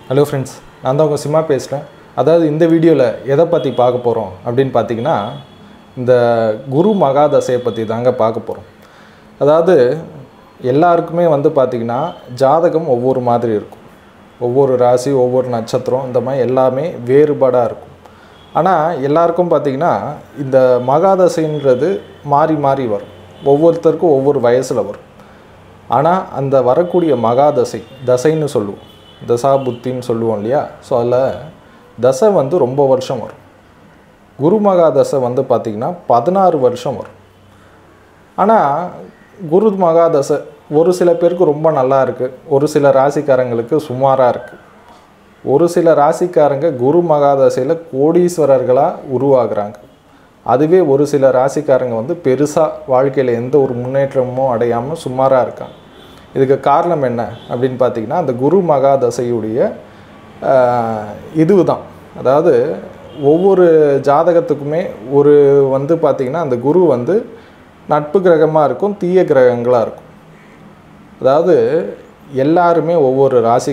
hello friends நான் தான் உங்கள் சிம்மா பேசுகிறேன் அதாவது இந்த வீடியோவில் எதை பற்றி பார்க்க போகிறோம் அப்படின்னு பார்த்தீங்கன்னா இந்த குரு மகாதசையை பற்றி தாங்க பார்க்க போகிறோம் அதாவது எல்லாருக்குமே வந்து பார்த்திங்கன்னா ஜாதகம் ஒவ்வொரு மாதிரி இருக்கும் ஒவ்வொரு ராசி ஒவ்வொரு நட்சத்திரம் இந்த மாதிரி எல்லாமே வேறுபாடாக இருக்கும் ஆனால் எல்லாருக்கும் பார்த்திங்கன்னா இந்த மகாதசைன்றது மாறி மாறி வரும் ஒவ்வொருத்தருக்கும் ஒவ்வொரு வயசில் வரும் ஆனால் அந்த வரக்கூடிய மகாதசை தசைன்னு சொல்லுவோம் தசா புத்தின்னு சொல்லுவோம் இல்லையா ஸோ அதில் தசை வந்து ரொம்ப வருஷம் வரும் குரு மகாதசை வந்து பார்த்திங்கன்னா பதினாறு வருஷம் வரும் ஆனால் குரு மகாதசை ஒரு சில பேருக்கு ரொம்ப நல்லா இருக்குது ஒரு சில ராசிக்காரங்களுக்கு சுமாராக இருக்குது ஒரு சில ராசிக்காரங்க குரு மகாதசையில் கோடீஸ்வரர்களாக உருவாகுறாங்க அதுவே ஒரு சில ராசிக்காரங்க வந்து பெருசாக வாழ்க்கையில் எந்த ஒரு முன்னேற்றமும் அடையாமல் சுமாராக இருக்காங்க இதுக்கு காரணம் என்ன அப்படின்னு பார்த்தீங்கன்னா அந்த குரு மகாதசையுடைய இதுவு தான் அதாவது ஒவ்வொரு ஜாதகத்துக்குமே ஒரு வந்து பார்த்திங்கன்னா அந்த குரு வந்து நட்பு கிரகமாக இருக்கும் தீய கிரகங்களாக இருக்கும் அதாவது எல்லாருமே ஒவ்வொரு ராசி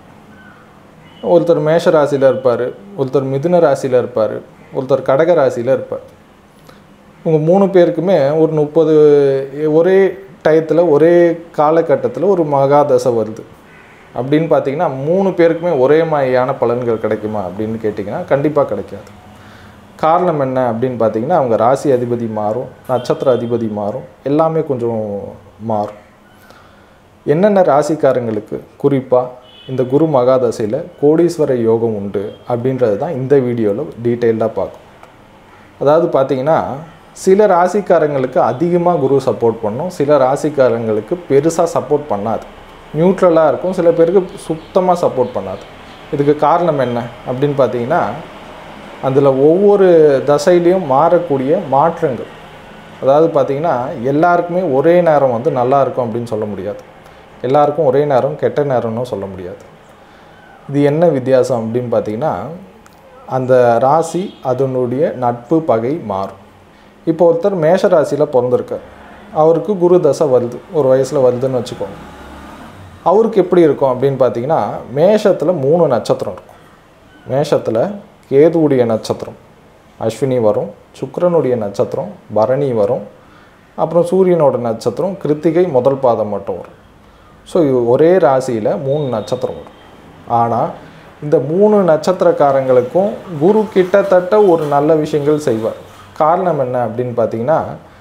ஒருத்தர் மேஷ ராசியில் இருப்பார் ஒருத்தர் மிதுன ராசியில் இருப்பார் ஒருத்தர் கடக ராசியில் இருப்பார் உங்கள் மூணு பேருக்குமே ஒரு முப்பது ஒரே டயத்தில் ஒரே காலகட்டத்தில் ஒரு மகாதசை வருது அப்படின்னு பார்த்தீங்கன்னா மூணு பேருக்குமே ஒரே மாதிரியான பலன்கள் கிடைக்குமா அப்படின்னு கேட்டிங்கன்னா கண்டிப்பாக கிடைக்காது காரணம் என்ன அப்படின்னு பார்த்தீங்கன்னா அவங்க ராசி அதிபதி மாறும் நட்சத்திர அதிபதி மாறும் எல்லாமே கொஞ்சம் மாறும் என்னென்ன ராசிக்காரங்களுக்கு குறிப்பாக இந்த குரு மகாதசையில் கோடீஸ்வர யோகம் உண்டு அப்படின்றது தான் இந்த வீடியோவில் டீட்டெயில்டாக பார்க்கும் அதாவது பார்த்தீங்கன்னா சில ராசிக்காரங்களுக்கு அதிகமாக குரு சப்போர்ட் பண்ணும் சில ராசிக்காரங்களுக்கு பெருசாக சப்போர்ட் பண்ணாது நியூட்ரலாக இருக்கும் சில பேருக்கு சுத்தமாக சப்போர்ட் பண்ணாது இதுக்கு காரணம் என்ன அப்படின்னு பார்த்தீங்கன்னா அதில் ஒவ்வொரு தசையிலையும் மாறக்கூடிய மாற்றங்கள் அதாவது பார்த்திங்கன்னா எல்லாருக்குமே ஒரே நேரம் வந்து நல்லா இருக்கும் அப்படின்னு சொல்ல முடியாது எல்லாருக்கும் ஒரே நேரம் கெட்ட நேரம்னு சொல்ல முடியாது இது என்ன வித்தியாசம் அப்படின்னு பார்த்தீங்கன்னா அந்த ராசி அதனுடைய நட்பு பகை மாறும் இப்போ ஒருத்தர் மேஷ ராசியில் பிறந்திருக்கார் அவருக்கு குரு தசை வருது ஒரு வயசில் வருதுன்னு வச்சுக்கோங்க அவருக்கு எப்படி இருக்கும் அப்படின்னு பார்த்தீங்கன்னா மேஷத்தில் மூணு நட்சத்திரம் இருக்கும் மேஷத்தில் கேதுவுடைய நட்சத்திரம் அஸ்வினி வரும் சுக்கரனுடைய நட்சத்திரம் பரணி வரும் அப்புறம் சூரியனோட நட்சத்திரம் கிருத்திகை முதல் பாதம் மட்டும் வரும் ஸோ இது ஒரே ராசியில் மூணு நட்சத்திரம் வரும் ஆனால் இந்த மூணு நட்சத்திரக்காரங்களுக்கும் குரு கிட்டத்தட்ட ஒரு நல்ல விஷயங்கள் செய்வார் காரணம் என்ன அப்படின்னு பார்த்தீங்கன்னா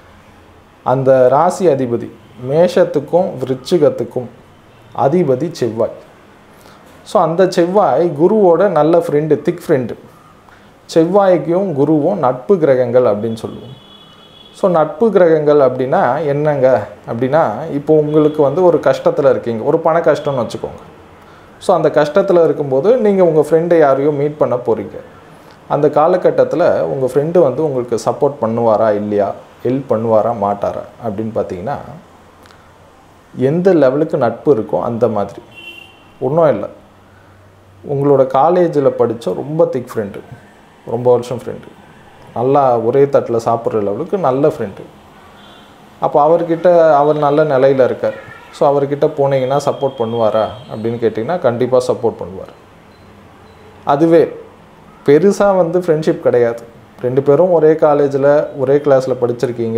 அந்த ராசி அதிபதி மேஷத்துக்கும் விருச்சிகத்துக்கும் அதிபதி செவ்வாய் ஸோ அந்த செவ்வாய் குருவோட நல்ல ஃப்ரெண்டு திக் ஃப்ரெண்டு செவ்வாய்க்கும் குருவும் நட்பு கிரகங்கள் அப்படின்னு சொல்லுவோம் ஸோ நட்பு கிரகங்கள் அப்படின்னா என்னங்க அப்படின்னா இப்போ உங்களுக்கு வந்து ஒரு கஷ்டத்தில் இருக்கீங்க ஒரு பண கஷ்டம்னு வச்சுக்கோங்க ஸோ அந்த கஷ்டத்தில் இருக்கும்போது நீங்கள் உங்கள் ஃப்ரெண்டை யாரையோ மீட் பண்ண போகிறீங்க அந்த காலகட்டத்தில் உங்கள் ஃப்ரெண்டு வந்து உங்களுக்கு சப்போர்ட் பண்ணுவாரா இல்லையா ஹெல்ப் பண்ணுவாரா மாட்டாரா அப்படின்னு பார்த்தீங்கன்னா எந்த லெவலுக்கு நட்பு இருக்கோ அந்த மாதிரி ஒன்றும் இல்லை உங்களோட காலேஜில் படித்த ரொம்ப திக் ஃப்ரெண்டு ரொம்ப வருஷம் ஃப்ரெண்டு நல்லா ஒரே தட்டில் சாப்பிட்ற லெவலுக்கு நல்ல ஃப்ரெண்டு அப்போ அவர்கிட்ட அவர் நல்ல நிலையில் இருக்கார் ஸோ அவர்கிட்ட போனீங்கன்னா சப்போர்ட் பண்ணுவாரா அப்படின்னு கேட்டிங்கன்னா கண்டிப்பாக சப்போர்ட் பண்ணுவார் அதுவே பெருசாக வந்து ஃப்ரெண்ட்ஷிப் கிடையாது ரெண்டு பேரும் ஒரே காலேஜில் ஒரே கிளாஸில் படிச்சிருக்கீங்க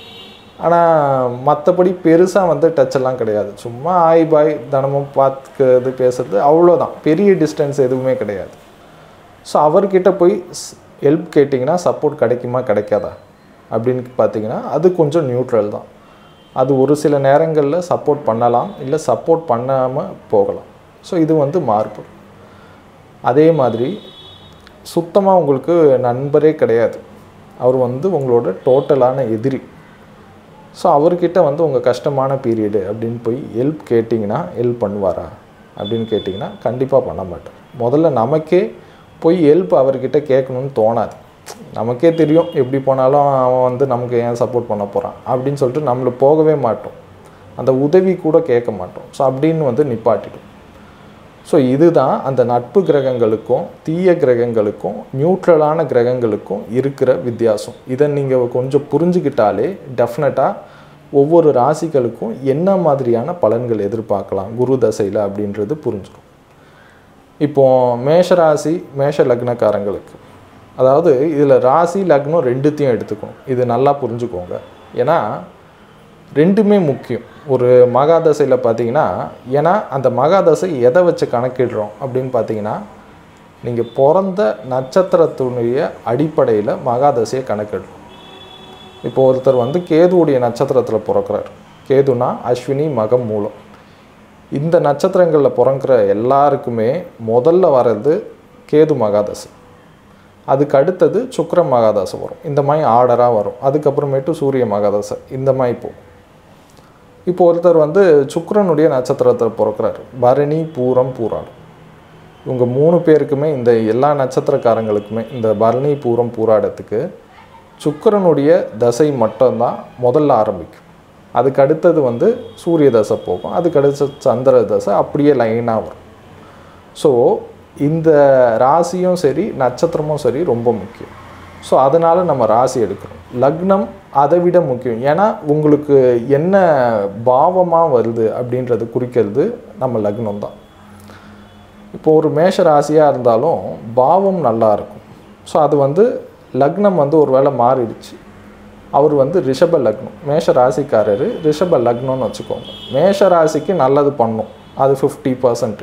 ஆனால் மற்றபடி பெருசாக வந்து டச் எல்லாம் கிடையாது சும்மா ஆய் பாய் தினமும் பார்த்துக்கிறது பேசுறது அவ்வளோதான் பெரிய டிஸ்டன்ஸ் எதுவுமே கிடையாது ஸோ அவர்கிட்ட போய் ஹெல்ப் கேட்டிங்கன்னா சப்போர்ட் கிடைக்குமா கிடைக்காதா அப்படின்னு பார்த்தீங்கன்னா அது கொஞ்சம் நியூட்ரல் தான் அது ஒரு சில நேரங்களில் சப்போர்ட் பண்ணலாம் இல்லை சப்போர்ட் பண்ணாமல் போகலாம் ஸோ இது வந்து மாறுபடும் அதே மாதிரி சுத்தமாக உங்களுக்கு நண்பரே கிடையாது அவர் வந்து உங்களோட டோட்டலான எதிரி ஸோ அவர்கிட்ட வந்து உங்கள் கஷ்டமான பீரியடு அப்படின்னு போய் ஹெல்ப் கேட்டிங்கன்னா ஹெல்ப் பண்ணுவாரா அப்படின்னு கேட்டிங்கன்னா கண்டிப்பாக பண்ண மாட்டார் முதல்ல நமக்கே போய் ஹெல்ப் அவர்கிட்ட கேட்கணும்னு தோணாது நமக்கே தெரியும் எப்படி போனாலும் அவன் வந்து நமக்கு ஏன் சப்போர்ட் பண்ண போகிறான் அப்படின்னு சொல்லிட்டு நம்மளை போகவே மாட்டோம் அந்த உதவி கூட கேட்க மாட்டோம் ஸோ அப்படின்னு வந்து நிப்பாட்டிடும் ஸோ இதுதான் அந்த நட்பு கிரகங்களுக்கும் தீய கிரகங்களுக்கும் நியூட்ரலான கிரகங்களுக்கும் இருக்கிற வித்தியாசம் இதை நீங்கள் கொஞ்சம் புரிஞ்சுக்கிட்டாலே டெஃபினட்டாக ஒவ்வொரு ராசிகளுக்கும் என்ன மாதிரியான பலன்கள் எதிர்பார்க்கலாம் குரு தசையில் அப்படின்றது புரிஞ்சுக்கும் இப்போ மேஷ ராசி மேஷ லக்னக்காரங்களுக்கு அதாவது இதில் ராசி லக்னம் ரெண்டுத்தையும் எடுத்துக்கணும் இது நல்லா புரிஞ்சுக்கோங்க ஏன்னா ரெண்டுமே முக்கியம் ஒரு மகாதசையில் பார்த்தீங்கன்னா ஏன்னா அந்த மகாதசை எதை வச்சு கணக்கிடுறோம் அப்படின்னு பார்த்தீங்கன்னா நீங்கள் பிறந்த நட்சத்திரத்தினுடைய அடிப்படையில் மகாதசையை கணக்கிடுறோம் இப்போ ஒருத்தர் வந்து கேதுவுடைய நட்சத்திரத்தில் பிறக்கிறார் கேதுனா அஸ்வினி மகம் மூலம் இந்த நட்சத்திரங்களில் பிறக்கிற எல்லாருக்குமே முதல்ல வர்றது கேது மகாதசை அதுக்கு அடுத்தது சுக்கிர மகாதசை வரும் இந்த மாதிரி ஆர்டராக வரும் அதுக்கப்புறமேட்டு சூரிய மகாதசை இந்த மாதிரி போகும் இப்போ ஒருத்தர் வந்து சுக்கிரனுடைய நட்சத்திரத்தில் பிறக்கிறார் பரணி பூரம் பூராடம் இவங்க மூணு பேருக்குமே இந்த எல்லா நட்சத்திரக்காரங்களுக்குமே இந்த பரணி பூரம் பூராடத்துக்கு சுக்கிரனுடைய தசை மட்டும்தான் முதல்ல ஆரம்பிக்கும் அதுக்கு அடுத்தது வந்து சூரிய தசை போகும் அதுக்கு அடுத்த சந்திர தசை அப்படியே லைனாக வரும் ஸோ இந்த ராசியும் சரி நட்சத்திரமும் சரி ரொம்ப முக்கியம் ஸோ அதனால் நம்ம ராசி எடுக்கிறோம் லக்னம் அதை விட முக்கியம் ஏன்னா உங்களுக்கு என்ன பாவமாக வருது அப்படின்றது குறிக்கிறது நம்ம லக்னம் தான் இப்போ ஒரு மேஷ ராசியாக இருந்தாலும் பாவம் நல்லா இருக்கும் ஸோ அது வந்து லக்னம் வந்து ஒரு வேளை மாறிடுச்சு அவர் வந்து ரிஷப லக்னம் மேஷ ராசிக்காரர் ரிஷப லக்னம்னு வச்சுக்கோங்க மேஷ ராசிக்கு நல்லது பண்ணும் அது ஃபிஃப்டி பர்சன்ட்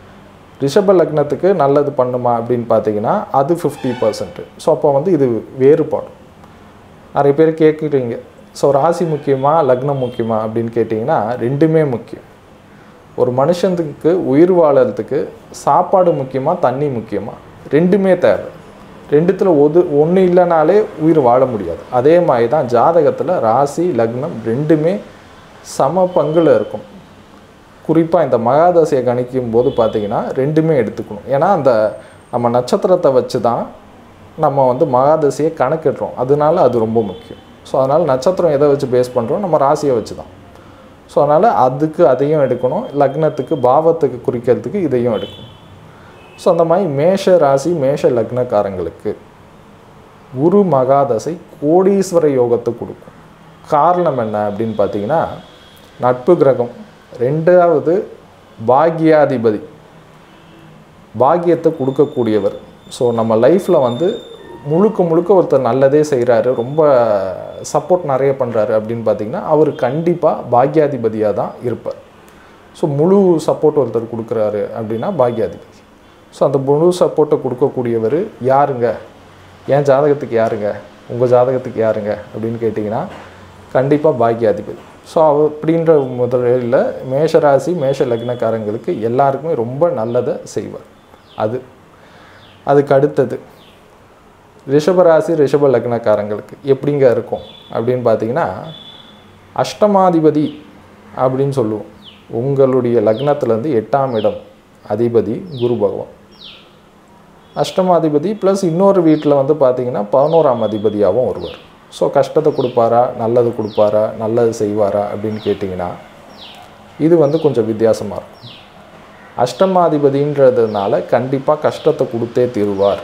ரிஷப லக்னத்துக்கு நல்லது பண்ணுமா அப்படின்னு பார்த்தீங்கன்னா அது ஃபிஃப்டி பர்சன்ட் ஸோ அப்போ வந்து இது வேறுபாடும் நிறைய பேர் கேட்குறீங்க ஸோ ராசி முக்கியமா லக்னம் முக்கியமா அப்படின்னு கேட்டிங்கன்னா ரெண்டுமே முக்கியம் ஒரு மனுஷனுக்கு உயிர் வாழறதுக்கு சாப்பாடு முக்கியமா தண்ணி முக்கியமா ரெண்டுமே தேவை ரெண்டுத்தில் ஒது ஒன்று இல்லைனாலே உயிர் வாழ முடியாது அதே மாதிரி தான் ஜாதகத்தில் ராசி லக்னம் ரெண்டுமே சம பங்கில் இருக்கும் குறிப்பாக இந்த மகாதசையை கணிக்கும் போது பார்த்தீங்கன்னா ரெண்டுமே எடுத்துக்கணும் ஏன்னா அந்த நம்ம நட்சத்திரத்தை வச்சு தான் நம்ம வந்து மகாதசையை கணக்கிடுறோம் அதனால அது ரொம்ப முக்கியம் ஸோ அதனால் நட்சத்திரம் எதை வச்சு பேஸ் பண்ணுறோம் நம்ம ராசியை வச்சு தான் ஸோ அதனால் அதுக்கு அதையும் எடுக்கணும் லக்னத்துக்கு பாவத்துக்கு குறிக்கிறதுக்கு இதையும் எடுக்கணும் ஸோ அந்த மாதிரி மேஷ ராசி மேஷ லக்னக்காரங்களுக்கு குரு மகாதசை கோடீஸ்வர யோகத்தை கொடுக்கும் காரணம் என்ன அப்படின்னு பார்த்தீங்கன்னா நட்பு கிரகம் ரெண்டாவது பாக்யாதிபதி பாக்கியத்தை கொடுக்கக்கூடியவர் ஸோ நம்ம லைஃப்பில் வந்து முழுக்க முழுக்க ஒருத்தர் நல்லதே செய்கிறாரு ரொம்ப சப்போர்ட் நிறைய பண்ணுறாரு அப்படின்னு பார்த்தீங்கன்னா அவர் கண்டிப்பாக பாக்யாதிபதியாக தான் இருப்பார் ஸோ முழு சப்போர்ட் ஒருத்தர் கொடுக்குறாரு அப்படின்னா பாக்யாதிபதி ஸோ அந்த முழு சப்போர்ட்டை கொடுக்கக்கூடியவர் யாருங்க என் ஜாதகத்துக்கு யாருங்க உங்கள் ஜாதகத்துக்கு யாருங்க அப்படின்னு கேட்டிங்கன்னா கண்டிப்பாக பாக்யாதிபதி ஸோ அவ அப்படின்ற முதலில் மேஷராசி மேஷ லக்னக்காரங்களுக்கு எல்லாருக்குமே ரொம்ப நல்லதை செய்வார் அது அதுக்கு அடுத்தது ரிஷபராசி ரிஷப லக்னக்காரங்களுக்கு எப்படிங்க இருக்கும் அப்படின்னு பார்த்தீங்கன்னா அஷ்டமாதிபதி அப்படின்னு சொல்லுவோம் உங்களுடைய லக்னத்துலேருந்து எட்டாம் இடம் அதிபதி குரு பகவான் அஷ்டமாதிபதி ப்ளஸ் இன்னொரு வீட்டில் வந்து பார்த்தீங்கன்னா பதினோராம் அதிபதியாகவும் வருவார் ஸோ கஷ்டத்தை கொடுப்பாரா நல்லது கொடுப்பாரா நல்லது செய்வாரா அப்படின்னு கேட்டிங்கன்னா இது வந்து கொஞ்சம் வித்தியாசமாக இருக்கும் அஷ்டமாதிபதின்றதுனால கண்டிப்பாக கஷ்டத்தை கொடுத்தே தீருவார்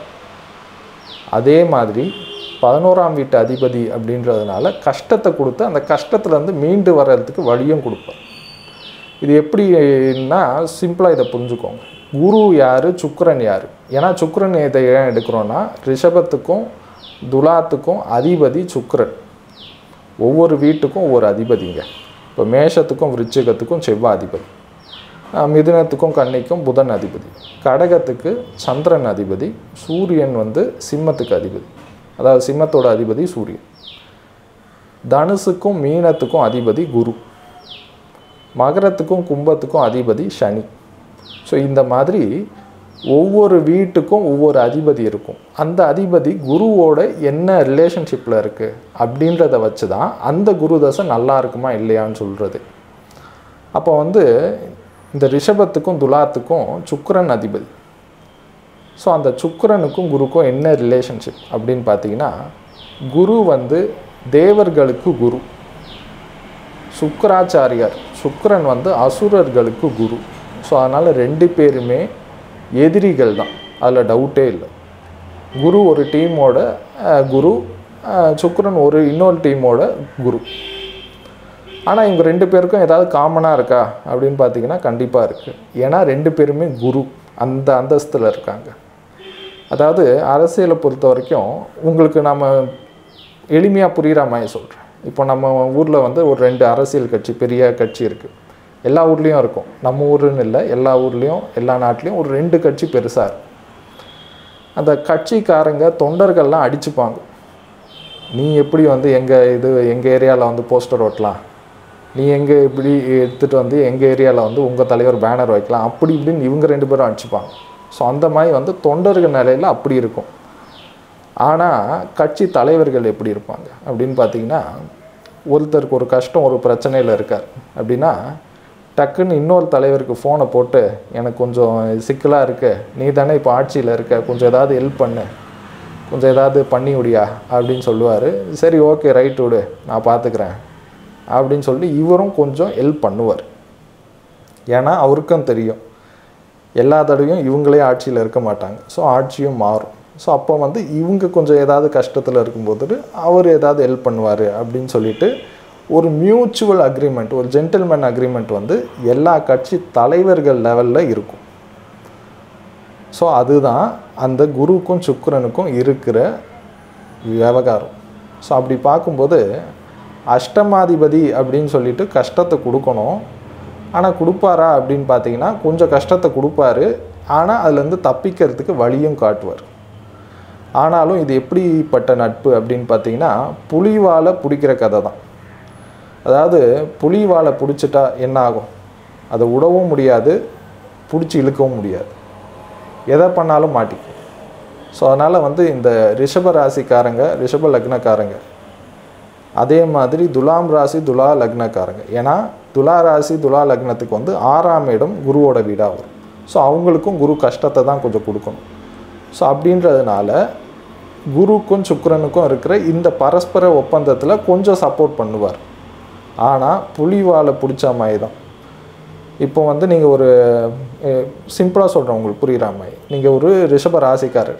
அதே மாதிரி பதினோராம் வீட்டு அதிபதி அப்படின்றதுனால கஷ்டத்தை கொடுத்து அந்த கஷ்டத்துலேருந்து மீண்டு வர்றதுக்கு வழியும் கொடுப்பார் இது எப்படின்னா சிம்பிளாக இதை புரிஞ்சுக்கோங்க குரு யார் சுக்கிரன் யார் ஏன்னா சுக்கிரன் இதை ஏன் எடுக்கிறோன்னா ரிஷபத்துக்கும் துலாத்துக்கும் அதிபதி சுக்கிரன் ஒவ்வொரு வீட்டுக்கும் ஒவ்வொரு அதிபதிங்க இப்போ மேஷத்துக்கும் விருச்சிகத்துக்கும் செவ்வாய் அதிபதி அஹ் மிதுனத்துக்கும் கன்னிக்கும் புதன் அதிபதி கடகத்துக்கு சந்திரன் அதிபதி சூரியன் வந்து சிம்மத்துக்கு அதிபதி அதாவது சிம்மத்தோட அதிபதி சூரியன் தனுசுக்கும் மீனத்துக்கும் அதிபதி குரு மகரத்துக்கும் கும்பத்துக்கும் அதிபதி சனி ஸோ இந்த மாதிரி ஒவ்வொரு வீட்டுக்கும் ஒவ்வொரு அதிபதி இருக்கும் அந்த அதிபதி குருவோட என்ன ரிலேஷன்ஷிப்பில் இருக்குது அப்படின்றத வச்சு தான் அந்த குரு தசை நல்லா இருக்குமா இல்லையான்னு சொல்கிறது அப்போ வந்து இந்த ரிஷபத்துக்கும் துலாத்துக்கும் சுக்கிரன் அதிபதி ஸோ அந்த சுக்கிரனுக்கும் குருக்கும் என்ன ரிலேஷன்ஷிப் அப்படின்னு பார்த்தீங்கன்னா குரு வந்து தேவர்களுக்கு குரு சுக்கராச்சாரியார் சுக்கிரன் வந்து அசுரர்களுக்கு குரு ஸோ அதனால் ரெண்டு பேருமே எதிரிகள் தான் அதில் டவுட்டே இல்லை குரு ஒரு டீமோட அஹ், குரு அஹ், சுக்கிரன் ஒரு இன்னொரு டீமோட குரு ஆனால் இவங்க ரெண்டு பேருக்கும் ஏதாவது காமனாக இருக்கா அப்படின்னு பார்த்தீங்கன்னா கண்டிப்பாக இருக்குது ஏன்னா ரெண்டு பேருமே குரு அந்த அந்தஸ்தில் இருக்காங்க அதாவது அரசியலை பொறுத்த வரைக்கும் உங்களுக்கு நம்ம எளிமையாக புரிகிற மாதிரி சொல்கிறேன் இப்போ நம்ம ஊரில் வந்து ஒரு ரெண்டு அரசியல் கட்சி பெரிய கட்சி இருக்குது எல்லா ஊர்லேயும் இருக்கும் நம்ம ஊருன்னு இல்லை எல்லா ஊர்லேயும் எல்லா நாட்டிலையும் ஒரு ரெண்டு கட்சி பெருசாக இருக்கும் அந்த கட்சிக்காரங்க தொண்டர்கள்லாம் அடிச்சுப்பாங்க நீ எப்படி வந்து எங்கள் இது எங்கள் ஏரியாவில் வந்து போஸ்டர் ஓட்டலாம் நீ எங்கே இப்படி எடுத்துகிட்டு வந்து எங்கள் ஏரியாவில் வந்து உங்கள் தலைவர் பேனர் வைக்கலாம் அப்படி இப்படின்னு இவங்க ரெண்டு பேரும் அடிச்சுப்பாங்க ஸோ அந்த மாதிரி வந்து தொண்டர்கள் நிலையில் அப்படி இருக்கும் ஆனால் கட்சி தலைவர்கள் எப்படி இருப்பாங்க அப்படின்னு பார்த்தீங்கன்னா ஒருத்தருக்கு ஒரு கஷ்டம் ஒரு பிரச்சனையில் இருக்கார் அப்படின்னா டக்குன்னு இன்னொரு தலைவருக்கு ஃபோனை போட்டு எனக்கு கொஞ்சம் சிக்கலாக இருக்கு நீ தானே இப்போ ஆட்சியில் இருக்க கொஞ்சம் ஏதாவது ஹெல்ப் பண்ணு கொஞ்சம் ஏதாவது பண்ணி விடியா அப்படின்னு சொல்லுவார் சரி ஓகே ரைட் விடு நான் பார்த்துக்கிறேன் அப்படின்னு சொல்லி இவரும் கொஞ்சம் ஹெல்ப் பண்ணுவார் ஏன்னா அவருக்கும் தெரியும் எல்லா தடவையும் இவங்களே ஆட்சியில் இருக்க மாட்டாங்க ஸோ ஆட்சியும் மாறும் ஸோ அப்போ வந்து இவங்க கொஞ்சம் ஏதாவது கஷ்டத்தில் இருக்கும்போது அவர் ஏதாவது ஹெல்ப் பண்ணுவார் அப்படின்னு சொல்லிட்டு ஒரு மியூச்சுவல் அக்ரிமெண்ட் ஒரு ஜென்டில்மேன் அக்ரிமெண்ட் வந்து எல்லா கட்சி தலைவர்கள் லெவலில் இருக்கும் ஸோ அதுதான் அந்த குருவுக்கும் சுக்கிரனுக்கும் இருக்கிற விவகாரம் ஸோ அப்படி பார்க்கும்போது அஷ்டமாதிபதி அப்படின்னு சொல்லிட்டு கஷ்டத்தை கொடுக்கணும் ஆனால் கொடுப்பாரா அப்படின்னு பார்த்தீங்கன்னா கொஞ்சம் கஷ்டத்தை கொடுப்பாரு ஆனால் அதுலேருந்து தப்பிக்கிறதுக்கு வழியும் காட்டுவார் ஆனாலும் இது எப்படிப்பட்ட நட்பு அப்படின்னு பார்த்தீங்கன்னா புலிவாலை பிடிக்கிற கதை தான் அதாவது புலிவாலை பிடிச்சிட்டா என்ன ஆகும் அதை விடவும் முடியாது பிடிச்சி இழுக்கவும் முடியாது எதை பண்ணாலும் மாட்டிக்கும் ஸோ அதனால் வந்து இந்த ரிஷப ராசிக்காரங்க ரிஷப லக்னக்காரங்க அதே மாதிரி துலாம் ராசி துலா லக்னக்காரங்க ஏன்னா துலா ராசி துலா லக்னத்துக்கு வந்து ஆறாம் இடம் குருவோட வீடாக வரும் ஸோ அவங்களுக்கும் குரு கஷ்டத்தை தான் கொஞ்சம் கொடுக்கணும் ஸோ அப்படின்றதுனால குருக்கும் சுக்கிரனுக்கும் இருக்கிற இந்த பரஸ்பர ஒப்பந்தத்தில் கொஞ்சம் சப்போர்ட் பண்ணுவார் ஆனால் புலிவாலை பிடிச்ச மாதிரி தான் இப்போ வந்து நீங்கள் ஒரு சிம்பிளாக சொல்கிறேன் உங்களுக்கு புரிகிற மாதிரி நீங்கள் ஒரு ரிஷப ராசிக்காரர்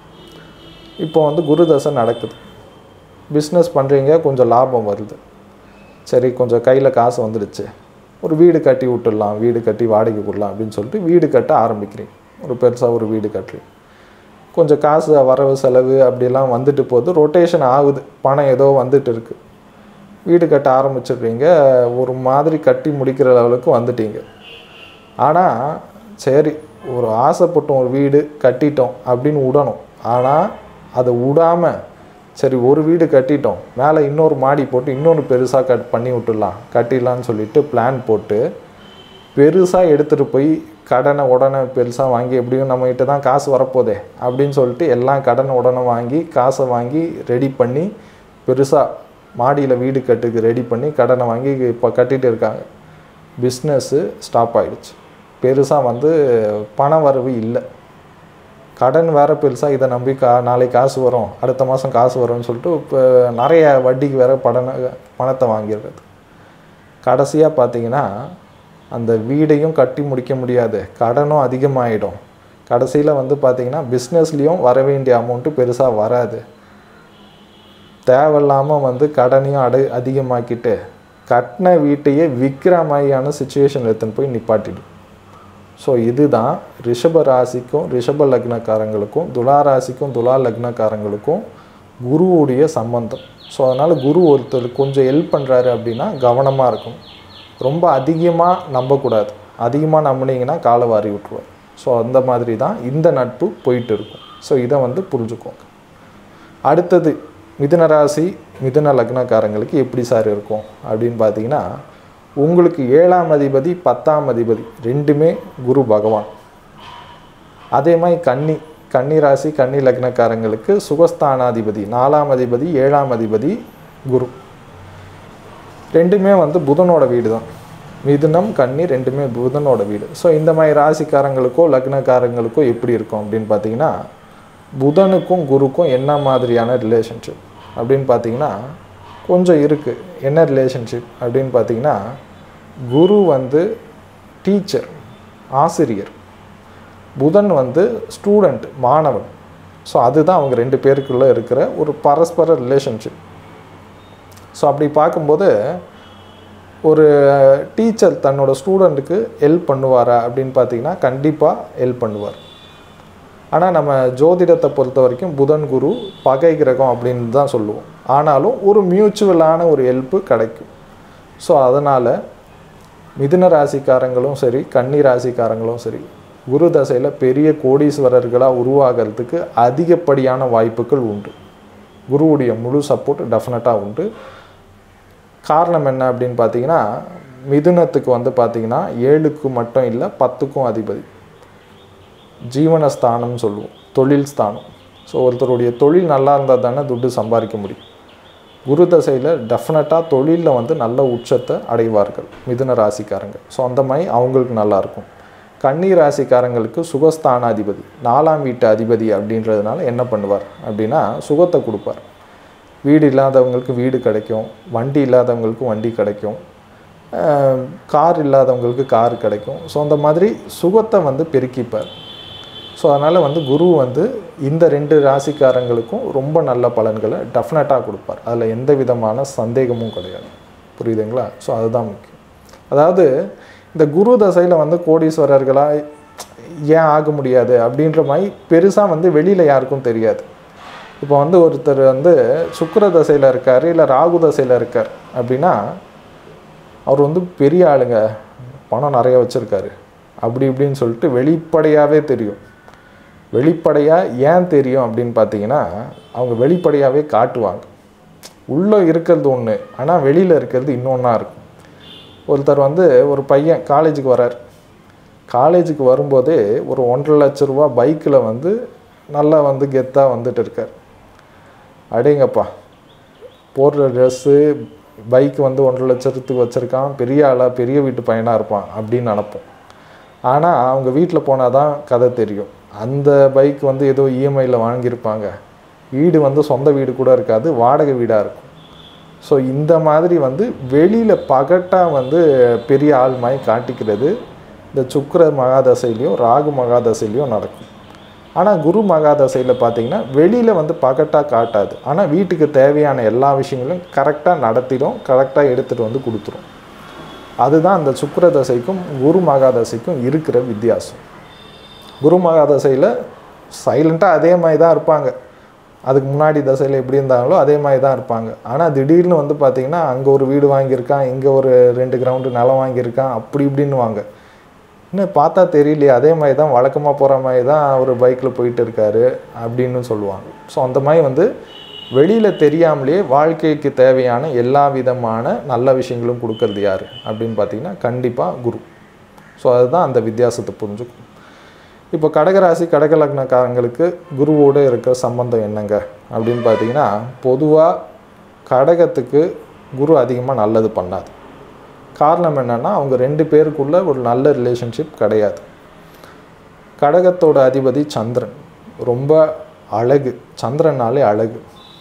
இப்போ வந்து குரு தசை நடக்குது பிஸ்னஸ் பண்ணுறீங்க கொஞ்சம் லாபம் வருது சரி கொஞ்சம் கையில் காசு வந்துடுச்சு ஒரு வீடு கட்டி விட்டுடலாம் வீடு கட்டி வாடகை விடலாம் அப்படின்னு சொல்லிட்டு வீடு கட்ட ஆரம்பிக்கிறீங்க ஒரு பெருசாக ஒரு வீடு கட்டுறீங்க கொஞ்சம் காசு வரவு செலவு அப்படிலாம் வந்துட்டு போகுது ரொட்டேஷன் ஆகுது பணம் ஏதோ வந்துட்டு இருக்கு வீடு கட்ட ஆரம்பிச்சிடுறீங்க ஒரு மாதிரி கட்டி முடிக்கிற லெவலுக்கு வந்துட்டீங்க ஆனால் சரி ஒரு ஆசைப்பட்டோம் ஒரு வீடு கட்டிட்டோம் அப்படின்னு விடணும் ஆனால் அதை விடாமல் சரி ஒரு வீடு கட்டிட்டோம் மேலே இன்னொரு மாடி போட்டு இன்னொன்று பெருசாக கட் பண்ணி விட்டுடலாம் கட்டிடலான்னு சொல்லிட்டு பிளான் போட்டு பெருசாக எடுத்துகிட்டு போய் கடனை உடனே பெருசாக வாங்கி எப்படியும் நம்மகிட்ட தான் காசு வரப்போதே அப்படின்னு சொல்லிட்டு எல்லாம் கடனை உடனே வாங்கி காசை வாங்கி ரெடி பண்ணி பெருசாக மாடியில் வீடு கட்டுக்கு ரெடி பண்ணி கடனை வாங்கி இப்போ கட்டிட்டு இருக்காங்க பிஸ்னஸ்ஸு ஸ்டாப் ஆயிடுச்சு பெருசாக வந்து பண வரவு இல்லை கடன் வேறு பெருசாக இதை நம்பி கா நாளைக்கு காசு வரும் அடுத்த மாதம் காசு வரும்னு சொல்லிட்டு இப்போ நிறைய வட்டிக்கு வேறு படனை பணத்தை வாங்கிடுறது கடைசியாக பார்த்தீங்கன்னா அந்த வீடையும் கட்டி முடிக்க முடியாது கடனும் அதிகமாகிடும் கடைசியில் வந்து பார்த்தீங்கன்னா பிஸ்னஸ்லேயும் வர வேண்டிய அமௌண்ட்டு பெருசாக வராது தேவையில்லாமல் வந்து கடனையும் அடை அதிகமாக்கிட்டு கட்டின வீட்டையே விற்கிற மாதிரியான சுச்சுவேஷன் எடுத்துன்னு போய் நிப்பாட்டிடும் ஸோ இதுதான் ரிஷப ராசிக்கும் ரிஷப லக்னக்காரங்களுக்கும் துலா ராசிக்கும் துலா லக்னக்காரங்களுக்கும் குருவுடைய சம்பந்தம் ஸோ அதனால் குரு ஒருத்தர் கொஞ்சம் ஹெல்ப் பண்ணுறாரு அப்படின்னா கவனமாக இருக்கும் ரொம்ப அதிகமாக நம்பக்கூடாது அதிகமாக நம்பினீங்கன்னா காலை வாரி விட்டுருவார் ஸோ அந்த மாதிரி தான் இந்த நட்பு போயிட்டு இருக்கும் ஸோ இதை வந்து புரிஞ்சுக்கோங்க அடுத்தது மிதுன ராசி மிதுன லக்னக்காரங்களுக்கு எப்படி சார் இருக்கும் அப்படின்னு பார்த்தீங்கன்னா உங்களுக்கு ஏழாம் அதிபதி பத்தாம் அதிபதி ரெண்டுமே குரு பகவான் அதே மாதிரி கன்னி கன்னி ராசி கன்னி லக்னக்காரங்களுக்கு சுகஸ்தானாதிபதி நாலாம் அதிபதி ஏழாம் அதிபதி குரு ரெண்டுமே வந்து புதனோட வீடு தான் மிதுனம் கன்னி ரெண்டுமே புதனோட வீடு ஸோ இந்த மாதிரி ராசிக்காரங்களுக்கோ லக்னக்காரங்களுக்கோ எப்படி இருக்கும் அப்படின்னு பார்த்தீங்கன்னா புதனுக்கும் குருக்கும் என்ன மாதிரியான ரிலேஷன்ஷிப் அப்படின்னு பார்த்தீங்கன்னா கொஞ்சம் இருக்குது என்ன ரிலேஷன்ஷிப் அப்படின்னு பார்த்தீங்கன்னா குரு வந்து டீச்சர் ஆசிரியர் புதன் வந்து ஸ்டூடெண்ட் மாணவன் ஸோ அதுதான் அவங்க ரெண்டு பேருக்குள்ளே இருக்கிற ஒரு பரஸ்பர ரிலேஷன்ஷிப் ஸோ அப்படி பார்க்கும்போது ஒரு டீச்சர் தன்னோட ஸ்டூடெண்ட்டுக்கு ஹெல்ப் பண்ணுவாரா அப்படின்னு பார்த்தீங்கன்னா கண்டிப்பாக ஹெல்ப் பண்ணுவார் ஆனால் நம்ம ஜோதிடத்தை பொறுத்த வரைக்கும் புதன் குரு பகை கிரகம் அப்படின்னு தான் சொல்லுவோம் ஆனாலும் ஒரு மியூச்சுவலான ஒரு ஹெல்ப்பு கிடைக்கும் ஸோ அதனால் மிதுன ராசிக்காரங்களும் சரி கன்னி ராசிக்காரங்களும் சரி குரு தசையில் பெரிய கோடீஸ்வரர்களாக உருவாகிறதுக்கு அதிகப்படியான வாய்ப்புகள் உண்டு குருவுடைய முழு சப்போர்ட் டெஃபினட்டாக உண்டு காரணம் என்ன அப்படின்னு பார்த்தீங்கன்னா மிதுனத்துக்கு வந்து பார்த்தீங்கன்னா ஏழுக்கு மட்டும் இல்லை பத்துக்கும் அதிபதி ஜீவனஸ்தானம்னு சொல்லுவோம் தொழில் ஸ்தானம் ஸோ ஒருத்தருடைய தொழில் நல்லா இருந்தால் தானே துட்டு சம்பாதிக்க முடியும் குரு தசையில் டெஃபினட்டாக தொழிலில் வந்து நல்ல உச்சத்தை அடைவார்கள் மிதுன ராசிக்காரங்க ஸோ அந்த மாதிரி அவங்களுக்கு நல்லாயிருக்கும் கன்னி ராசிக்காரங்களுக்கு சுகஸ்தானாதிபதி நாலாம் வீட்டு அதிபதி அப்படின்றதுனால என்ன பண்ணுவார் அப்படின்னா சுகத்தை கொடுப்பார் வீடு இல்லாதவங்களுக்கு வீடு கிடைக்கும் வண்டி இல்லாதவங்களுக்கு வண்டி கிடைக்கும் அஹ் கார் இல்லாதவங்களுக்கு கார் கிடைக்கும் ஸோ அந்த மாதிரி சுகத்தை வந்து பெருக்கிப்பார் ஸோ அதனால் வந்து குரு வந்து இந்த ரெண்டு ராசிக்காரங்களுக்கும் ரொம்ப நல்ல பலன்களை டெஃபினட்டாக கொடுப்பார் அதில் எந்த விதமான சந்தேகமும் கிடையாது புரியுதுங்களா ஸோ அதுதான் முக்கியம் அதாவது இந்த குரு தசையில் வந்து கோடீஸ்வரர்களாக ஏன் ஆக முடியாது அப்படின்ற மாதிரி பெருசாக வந்து வெளியில் யாருக்கும் தெரியாது இப்போ வந்து ஒருத்தர் வந்து சுக்கிர தசையில் இருக்கார் இல்லை ராகு தசையில் இருக்கார் அப்படின்னா அவர் வந்து பெரிய ஆளுங்க பணம் நிறைய வச்சுருக்காரு அப்படி இப்படின்னு சொல்லிட்டு வெளிப்படையாகவே தெரியும் வெளிப்படையாக ஏன் தெரியும் அப்படின்னு பார்த்தீங்கன்னா அவங்க வெளிப்படையாகவே காட்டுவாங்க உள்ளே இருக்கிறது ஒன்று ஆனால் வெளியில் இருக்கிறது இன்னொன்றா இருக்கும் ஒருத்தர் வந்து ஒரு பையன் காலேஜுக்கு வரார் காலேஜுக்கு வரும்போதே ஒரு ஒன்றரை லட்ச ரூபா பைக்கில் வந்து நல்லா வந்து கெத்தாக வந்துட்டு இருக்கார் அடேங்கப்பா போடுற ட்ரெஸ்ஸு பைக் வந்து ஒன்றரை லட்சத்துக்கு வச்சுருக்கான் பெரிய ஆளாக பெரிய வீட்டு பையனாக இருப்பான் அப்படின்னு நினப்போம் ஆனால் அவங்க வீட்டில் போனால் தான் கதை தெரியும் அந்த பைக் வந்து ஏதோ இஎம்ஐயில் வாங்கியிருப்பாங்க வீடு வந்து சொந்த வீடு கூட இருக்காது வாடகை வீடாக இருக்கும் ஸோ இந்த மாதிரி வந்து வெளியில் பகட்டாக வந்து பெரிய ஆள் மாதிரி காட்டிக்கிறது இந்த சுக்கிர மகாதசையிலையும் ராகு மகாதசையிலையும் நடக்கும் ஆனால் குரு மகாதசையில் பார்த்தீங்கன்னா வெளியில் வந்து பகட்டாக காட்டாது ஆனால் வீட்டுக்கு தேவையான எல்லா விஷயங்களும் கரெக்டாக நடத்திடும் கரெக்டாக எடுத்துகிட்டு வந்து கொடுத்துரும் அதுதான் அந்த சுக்கிர தசைக்கும் குரு மகாதசைக்கும் இருக்கிற வித்தியாசம் குரு மகாதசையில் சைலண்ட்டாக அதே மாதிரி தான் இருப்பாங்க அதுக்கு முன்னாடி தசையில் எப்படி இருந்தாங்களோ அதே மாதிரி தான் இருப்பாங்க ஆனால் திடீர்னு வந்து பார்த்திங்கன்னா அங்கே ஒரு வீடு வாங்கியிருக்கான் இங்கே ஒரு ரெண்டு கிரவுண்டு நிலம் வாங்கியிருக்கான் அப்படி இப்படின்னு வாங்க இன்னும் பார்த்தா தெரியலையே அதே மாதிரி தான் வழக்கமாக போகிற மாதிரி தான் அவர் பைக்கில் போயிட்டு இருக்காரு அப்படின்னு சொல்லுவாங்க ஸோ அந்த மாதிரி வந்து வெளியில் தெரியாமலே வாழ்க்கைக்கு தேவையான எல்லா விதமான நல்ல விஷயங்களும் கொடுக்கறது யார் அப்படின்னு பார்த்தீங்கன்னா கண்டிப்பாக குரு ஸோ அதுதான் அந்த வித்தியாசத்தை புரிஞ்சுக்கும் இப்போ கடகராசி கடக லக்னக்காரங்களுக்கு குருவோடு இருக்கிற சம்பந்தம் என்னங்க அப்படின்னு பார்த்தீங்கன்னா பொதுவாக கடகத்துக்கு குரு அதிகமாக நல்லது பண்ணாது காரணம் என்னென்னா அவங்க ரெண்டு பேருக்குள்ள ஒரு நல்ல ரிலேஷன்ஷிப் கிடையாது கடகத்தோட அதிபதி சந்திரன் ரொம்ப அழகு சந்திரனாலே அழகு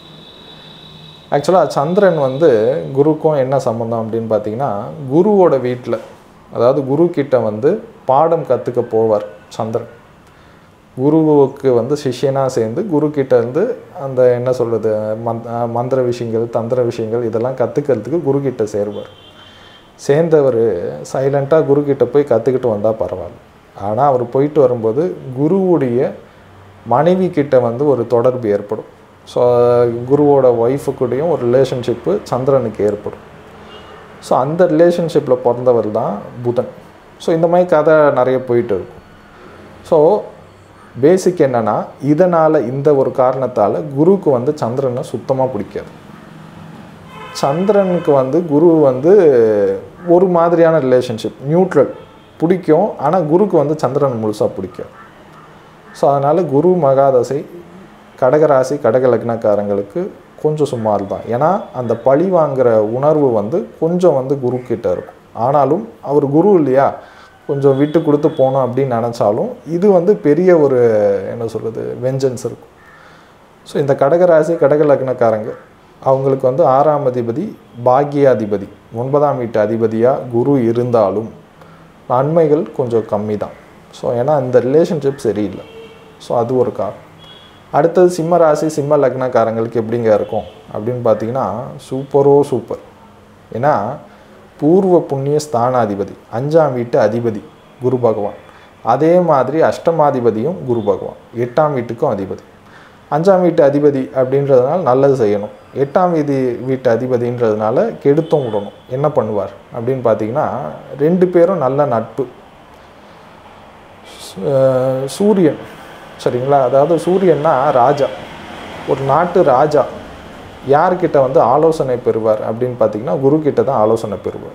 ஆக்சுவலாக சந்திரன் வந்து குருக்கும் என்ன சம்மந்தம் அப்படின்னு பார்த்தீங்கன்னா குருவோட வீட்டில் அதாவது குரு கிட்ட வந்து பாடம் கற்றுக்க போவார் சந்திரன் குருவுக்கு வந்து சிஷ்யனாக சேர்ந்து குரு கிட்ட இருந்து அந்த என்ன சொல்கிறது மந்த் மந்திர விஷயங்கள் தந்திர விஷயங்கள் இதெல்லாம் கற்றுக்கிறதுக்கு குரு கிட்ட சேருவார் சேர்ந்தவர் சைலண்ட்டாக குரு கிட்ட போய் கற்றுக்கிட்டு வந்தால் பரவாயில்ல ஆனால் அவர் போயிட்டு வரும்போது குருவுடைய மனைவி கிட்ட வந்து ஒரு தொடர்பு ஏற்படும் ஸோ குருவோட ஒய்ஃபுக்கூடையும் ஒரு ரிலேஷன்ஷிப்பு சந்திரனுக்கு ஏற்படும் ஸோ அந்த ரிலேஷன்ஷிப்பில் பிறந்தவர் தான் புதன் ஸோ இந்த மாதிரி கதை நிறைய போயிட்டு இருக்கும் ஸோ பேசிக் என்னென்னா இதனால் இந்த ஒரு காரணத்தால் குருவுக்கு வந்து சந்திரனை சுத்தமாக பிடிக்காது சந்திரனுக்கு வந்து குரு வந்து ஒரு மாதிரியான ரிலேஷன்ஷிப் நியூட்ரல் பிடிக்கும் ஆனால் குருக்கு வந்து சந்திரன் முழுசாக பிடிக்கும் ஸோ அதனால் குரு மகாதசை கடகராசி கடக லக்னக்காரங்களுக்கு கொஞ்சம் சுமார் தான் ஏன்னா அந்த பழி வாங்குற உணர்வு வந்து கொஞ்சம் வந்து குரு கிட்ட இருக்கும் ஆனாலும் அவர் குரு இல்லையா கொஞ்சம் விட்டு கொடுத்து போனோம் அப்படின்னு நினச்சாலும் இது வந்து பெரிய ஒரு என்ன சொல்கிறது வெஞ்சன்ஸ் இருக்கும் ஸோ இந்த கடகராசி கடக லக்னக்காரங்க அவங்களுக்கு வந்து ஆறாம் அதிபதி பாக்கியாதிபதி ஒன்பதாம் வீட்டு அதிபதியாக குரு இருந்தாலும் நன்மைகள் கொஞ்சம் கம்மி தான் ஸோ ஏன்னா இந்த ரிலேஷன்ஷிப் சரியில்லை ஸோ அது ஒரு காரணம் அடுத்தது சிம்ம ராசி சிம்ம லக்னக்காரங்களுக்கு எப்படிங்க இருக்கும் அப்படின்னு பார்த்தீங்கன்னா சூப்பரோ சூப்பர் ஏன்னா பூர்வ புண்ணிய ஸ்தானாதிபதி அஞ்சாம் வீட்டு அதிபதி குரு பகவான் அதே மாதிரி அஷ்டமாதிபதியும் குரு பகவான் எட்டாம் வீட்டுக்கும் அதிபதி அஞ்சாம் வீட்டு அதிபதி அப்படின்றதுனால நல்லது செய்யணும் எட்டாம் வீதி வீட்டு அதிபதின்றதுனால கெடுத்தும் விடணும் என்ன பண்ணுவார் அப்படின்னு பார்த்தீங்கன்னா ரெண்டு பேரும் நல்ல நட்பு சு- அஹ் சூரியன் சரிங்களா அதாவது சூரியன்னா ராஜா ஒரு நாட்டு ராஜா யார்கிட்ட வந்து ஆலோசனை பெறுவார் அப்படின்னு பார்த்தீங்கன்னா குரு கிட்ட தான் ஆலோசனை பெறுவார்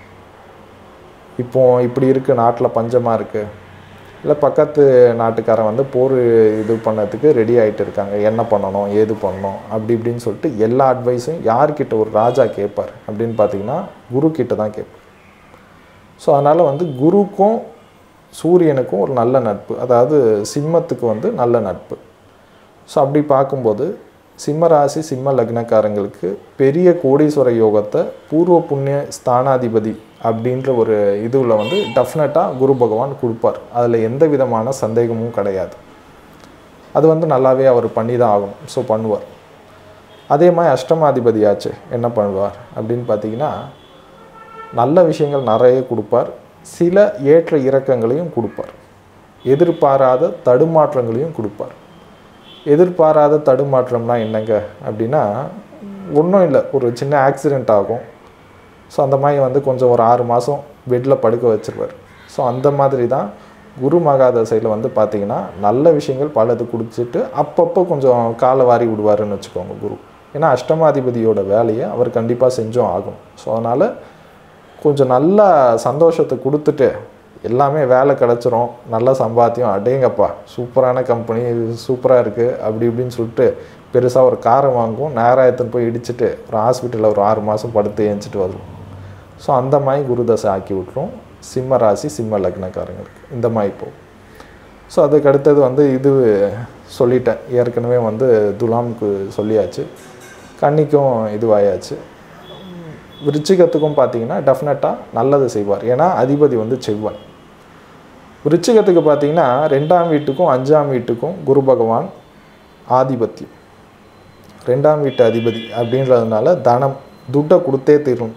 இப்போ இப்படி இருக்குது நாட்டில் பஞ்சமாக இருக்குது இல்லை பக்கத்து நாட்டுக்காரன் வந்து போர் இது பண்ணதுக்கு ரெடி ஆகிட்டு இருக்காங்க என்ன பண்ணணும் ஏது பண்ணணும் அப்படி இப்படின்னு சொல்லிட்டு எல்லா அட்வைஸும் யார்கிட்ட ஒரு ராஜா கேட்பார் அப்படின்னு பார்த்தீங்கன்னா குரு கிட்ட தான் கேட்பார் ஸோ அதனால் வந்து குருக்கும் சூரியனுக்கும் ஒரு நல்ல நட்பு அதாவது சிம்மத்துக்கு வந்து நல்ல நட்பு ஸோ அப்படி பார்க்கும்போது சிம்ம ராசி சிம்ம லக்னக்காரங்களுக்கு பெரிய கோடீஸ்வர யோகத்தை பூர்வ புண்ணிய ஸ்தானாதிபதி அப்படின்ற ஒரு இதுவில் வந்து டெஃபினட்டாக குரு பகவான் கொடுப்பார் அதில் எந்த விதமான சந்தேகமும் கிடையாது அது வந்து நல்லாவே அவர் பண்ணி தான் ஆகணும் ஸோ பண்ணுவார் அதே மாதிரி அஷ்டமாதிபதியாச்சு என்ன பண்ணுவார் அப்படின்னு பார்த்தீங்கன்னா நல்ல விஷயங்கள் நிறைய கொடுப்பார் சில ஏற்ற இறக்கங்களையும் கொடுப்பார் எதிர்பாராத தடுமாற்றங்களையும் கொடுப்பார் எதிர்பாராத தடுமாற்றம்னா என்னங்க அப்படின்னா ஒன்றும் இல்லை ஒரு சின்ன ஆக்சிடெண்ட் ஆகும் ஸோ அந்த மாதிரி வந்து கொஞ்சம் ஒரு ஆறு மாதம் பெட்டில் படுக்க வச்சிருவார் ஸோ அந்த மாதிரி தான் குரு மகாதசையில் வந்து பார்த்தீங்கன்னா நல்ல விஷயங்கள் பலது குடிச்சிட்டு அப்பப்போ கொஞ்சம் காலை வாரி விடுவாருன்னு வச்சுக்கோங்க குரு ஏன்னா அஷ்டமாதிபதியோட வேலையை அவர் கண்டிப்பாக செஞ்சும் ஆகும் ஸோ அதனால் கொஞ்சம் நல்லா சந்தோஷத்தை கொடுத்துட்டு எல்லாமே வேலை கிடச்சிரும் நல்ல சம்பாத்தியம் அடேங்கப்பா சூப்பரான கம்பெனி சூப்பராக இருக்குது அப்படி இப்படின்னு சொல்லிட்டு பெருசாக ஒரு காரை வாங்குவோம் நேராக எடுத்துன்னு போய் இடிச்சிட்டு ஒரு ஹாஸ்பிட்டலில் ஒரு ஆறு மாதம் படுத்து ஏஞ்சிட்டு வருவோம் ஸோ அந்த மாதிரி குருதசை ஆக்கி விட்ரும் சிம்ம ராசி சிம்ம லக்னக்காரங்களுக்கு இந்த மாதிரி இப்போ ஸோ அதுக்கு அடுத்தது வந்து இது சொல்லிட்டேன் ஏற்கனவே வந்து துலாமுக்கு சொல்லியாச்சு கன்னிக்கும் இதுவாயாச்சு விருச்சிகத்துக்கும் பார்த்தீங்கன்னா டெஃபினட்டாக நல்லது செய்வார் ஏன்னா அதிபதி வந்து செவ்வாய் விருச்சிகத்துக்கு பார்த்தீங்கன்னா ரெண்டாம் வீட்டுக்கும் அஞ்சாம் வீட்டுக்கும் குரு பகவான் ஆதிபத்தியம் ரெண்டாம் வீட்டு அதிபதி அப்படின்றதுனால தனம் துட்டை கொடுத்தே தீரும்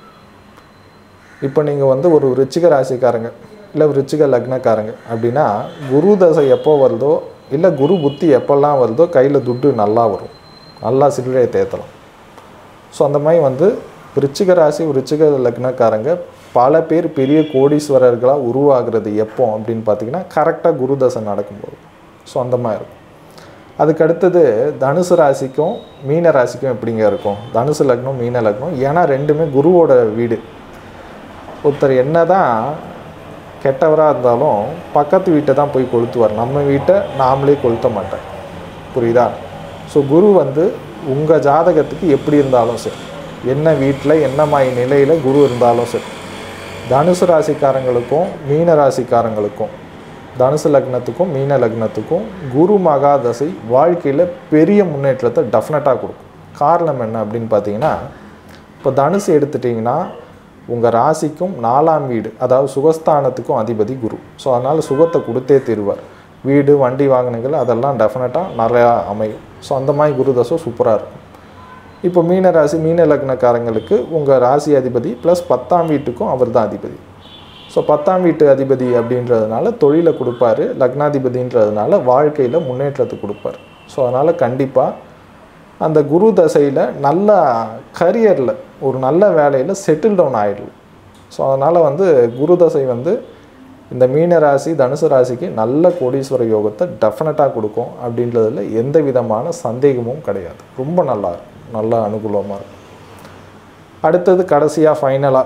இப்போ நீங்கள் வந்து ஒரு விருச்சிக ராசிக்காரங்க இல்லை விருச்சிக லக்னக்காரங்க அப்படின்னா குரு தசை எப்போ வருதோ இல்லை குரு புத்தி எப்போல்லாம் வருதோ கையில் துட்டு நல்லா வரும் நல்லா சில்லறையை தேத்தலாம் ஸோ அந்த மாதிரி வந்து விருச்சிக ராசி விருச்சிக லக்னக்காரங்க பல பேர் பெரிய கோடீஸ்வரர்களாக உருவாகிறது எப்போ அப்படின்னு பார்த்தீங்கன்னா கரெக்டாக குரு தசை நடக்கும்போது ஸோ அந்த மாதிரி இருக்கும் அதுக்கு அடுத்தது தனுசு ராசிக்கும் மீன ராசிக்கும் எப்படிங்க இருக்கும் தனுசு லக்னம் மீன லக்னம் ஏன்னா ரெண்டுமே குருவோட வீடு ஒருத்தர் என்ன தான் கெட்டவராக இருந்தாலும் பக்கத்து வீட்டை தான் போய் கொளுத்துவார் நம்ம வீட்டை நாமளே கொளுத்த மாட்டேன் புரியுதா ஸோ குரு வந்து உங்கள் ஜாதகத்துக்கு எப்படி இருந்தாலும் சரி என்ன வீட்டில் என்ன மாதிரி நிலையில் குரு இருந்தாலும் சரி தனுசு ராசிக்காரங்களுக்கும் மீன ராசிக்காரங்களுக்கும் தனுசு லக்னத்துக்கும் மீன லக்னத்துக்கும் குரு மகாதசை வாழ்க்கையில் பெரிய முன்னேற்றத்தை டெஃபினட்டாக கொடுக்கும் காரணம் என்ன அப்படின்னு பார்த்தீங்கன்னா இப்போ தனுசு எடுத்துட்டிங்கன்னா உங்கள் ராசிக்கும் நாலாம் வீடு அதாவது சுகஸ்தானத்துக்கும் அதிபதி குரு ஸோ அதனால் சுகத்தை கொடுத்தே தருவார் வீடு வண்டி வாகனங்கள் அதெல்லாம் டெஃபினட்டாக நிறையா அமையும் ஸோ அந்த மாதிரி குரு தசை சூப்பராக இருக்கும் இப்போ மீன ராசி மீன லக்னக்காரங்களுக்கு உங்கள் ராசி அதிபதி ப்ளஸ் பத்தாம் வீட்டுக்கும் அவர் தான் அதிபதி ஸோ பத்தாம் வீட்டு அதிபதி அப்படின்றதுனால தொழிலை கொடுப்பாரு லக்னாதிபதின்றதுனால வாழ்க்கையில் முன்னேற்றத்தை கொடுப்பார் ஸோ அதனால் கண்டிப்பாக அந்த குரு தசையில் நல்ல கரியரில் ஒரு நல்ல வேலையில் செட்டில் டவுன் ஆகிடலாம் ஸோ அதனால் வந்து குரு தசை வந்து இந்த மீன ராசி தனுசு ராசிக்கு நல்ல கோடீஸ்வர யோகத்தை டெஃபினட்டாக கொடுக்கும் அப்படின்றதுல எந்த விதமான சந்தேகமும் கிடையாது ரொம்ப நல்லா இருக்கும் நல்ல அனுகூலமாக இருக்கும் அடுத்தது கடைசியாக ஃபைனலாக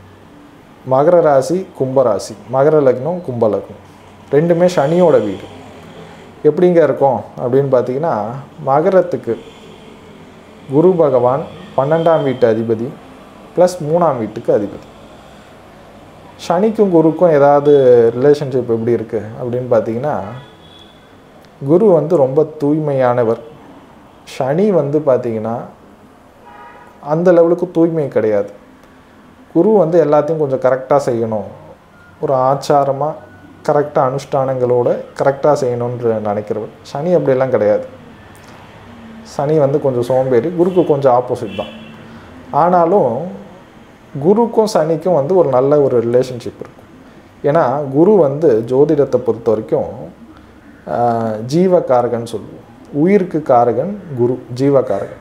மகர ராசி கும்பராசி மகர லக்னம் கும்ப லக்னம் ரெண்டுமே சனியோட வீடு எப்படிங்க இருக்கும் அப்படின்னு பார்த்தீங்கன்னா மகரத்துக்கு குரு பகவான் பன்னெண்டாம் வீட்டு அதிபதி ப்ளஸ் மூணாம் வீட்டுக்கு அதிபதி சனிக்கும் குருக்கும் ஏதாவது ரிலேஷன்ஷிப் எப்படி இருக்குது அப்படின்னு பார்த்தீங்கன்னா குரு வந்து ரொம்ப தூய்மையானவர் சனி வந்து பார்த்தீங்கன்னா அந்த லெவலுக்கு தூய்மை கிடையாது குரு வந்து எல்லாத்தையும் கொஞ்சம் கரெக்டாக செய்யணும் ஒரு ஆச்சாரமாக கரெக்டாக அனுஷ்டானங்களோட கரெக்டாக செய்யணுன்ற நினைக்கிறவர் சனி அப்படியெல்லாம் கிடையாது சனி வந்து கொஞ்சம் சோம்பேறி குருக்கு கொஞ்சம் ஆப்போசிட் தான் ஆனாலும் குருக்கும் சனிக்கும் வந்து ஒரு நல்ல ஒரு ரிலேஷன்ஷிப் இருக்கும் ஏன்னா குரு வந்து ஜோதிடத்தை பொறுத்த வரைக்கும் ஆஹ், ஜீவகாரகன் சொல்லுவோம் உயிருக்கு காரகன் குரு ஜீவகாரகன்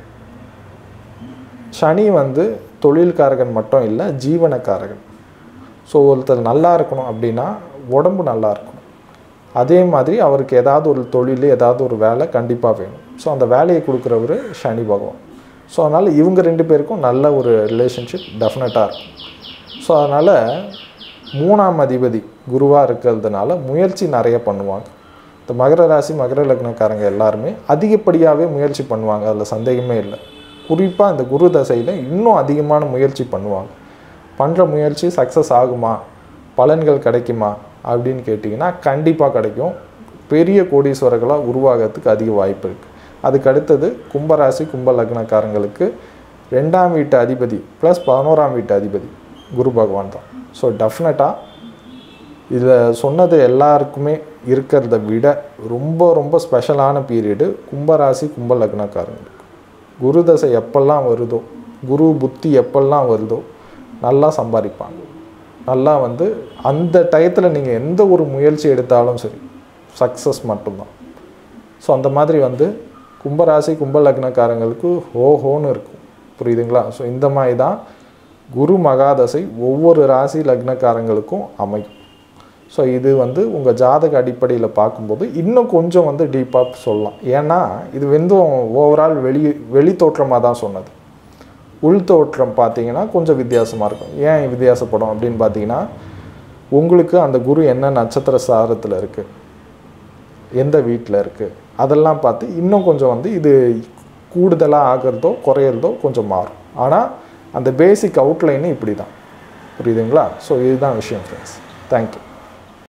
சனி வந்து தொழில்காரகன் மட்டும் இல்லை ஜீவனக்காரகன் ஸோ ஒருத்தர் நல்லா இருக்கணும் அப்படின்னா உடம்பு நல்லா இருக்கணும் அதே மாதிரி அவருக்கு ஏதாவது ஒரு தொழில் ஏதாவது ஒரு வேலை கண்டிப்பாக வேணும் ஸோ அந்த வேலையை கொடுக்குறவர் சனி பகவான் ஸோ அதனால் இவங்க ரெண்டு பேருக்கும் நல்ல ஒரு ரிலேஷன்ஷிப் டெஃபினட்டாக இருக்கும் ஸோ அதனால் மூணாம் அதிபதி குருவாக இருக்கிறதுனால முயற்சி நிறைய பண்ணுவாங்க இந்த மகர ராசி மகர லக்னக்காரங்க எல்லாருமே அதிகப்படியாகவே முயற்சி பண்ணுவாங்க அதில் சந்தேகமே இல்லை குறிப்பாக இந்த குரு தசையில் இன்னும் அதிகமான முயற்சி பண்ணுவாங்க பண்ணுற முயற்சி சக்ஸஸ் ஆகுமா பலன்கள் கிடைக்குமா அப்படின்னு கேட்டிங்கன்னா கண்டிப்பாக கிடைக்கும் பெரிய கோடீஸ்வரர்களாக உருவாகிறதுக்கு அதிக வாய்ப்பு இருக்குது அதுக்கு அடுத்தது கும்பராசி கும்ப லக்னக்காரங்களுக்கு ரெண்டாம் வீட்டு அதிபதி ப்ளஸ் பதினோராம் வீட்டு அதிபதி குரு பகவான் தான் ஸோ டெஃபினட்டாக இதில் சொன்னது எல்லாருக்குமே இருக்கிறத விட ரொம்ப ரொம்ப ஸ்பெஷலான பீரியடு கும்பராசி கும்ப லக்னக்காரங்களுக்கு குரு தசை எப்பெல்லாம் வருதோ குரு புத்தி எப்பெல்லாம் வருதோ நல்லா சம்பாதிப்பாங்க நல்லா வந்து அந்த டயத்தில் நீங்கள் எந்த ஒரு முயற்சி எடுத்தாலும் சரி சக்ஸஸ் மட்டும்தான் ஸோ அந்த மாதிரி வந்து கும்பராசி கும்ப லக்னக்காரங்களுக்கு ஹோஹோன்னு இருக்கும் புரியுதுங்களா ஸோ இந்த மாதிரி தான் குரு மகாதசை ஒவ்வொரு ராசி லக்னக்காரங்களுக்கும் அமையும் ஸோ இது வந்து உங்கள் ஜாதக அடிப்படையில் பார்க்கும்போது இன்னும் கொஞ்சம் வந்து டீப்பாக சொல்லலாம் ஏன்னா இது வந்து ஓவரால் வெளி வெளி தோற்றமாக தான் சொன்னது உள் தோற்றம் பார்த்தீங்கன்னா கொஞ்சம் வித்தியாசமாக இருக்கும் ஏன் வித்தியாசப்படும் அப்படின்னு பார்த்தீங்கன்னா உங்களுக்கு அந்த குரு என்ன நட்சத்திர சாரத்தில் இருக்குது எந்த வீட்டில் இருக்குது அதெல்லாம் பார்த்து இன்னும் கொஞ்சம் வந்து இது கூடுதலாக ஆகிறதோ குறையிறதோ கொஞ்சம் மாறும் ஆனால் அந்த பேசிக் அவுட்லைனு இப்படி தான் புரியுதுங்களா ஸோ இதுதான் விஷயம் ஃப்ரெண்ட்ஸ் தேங்க்யூ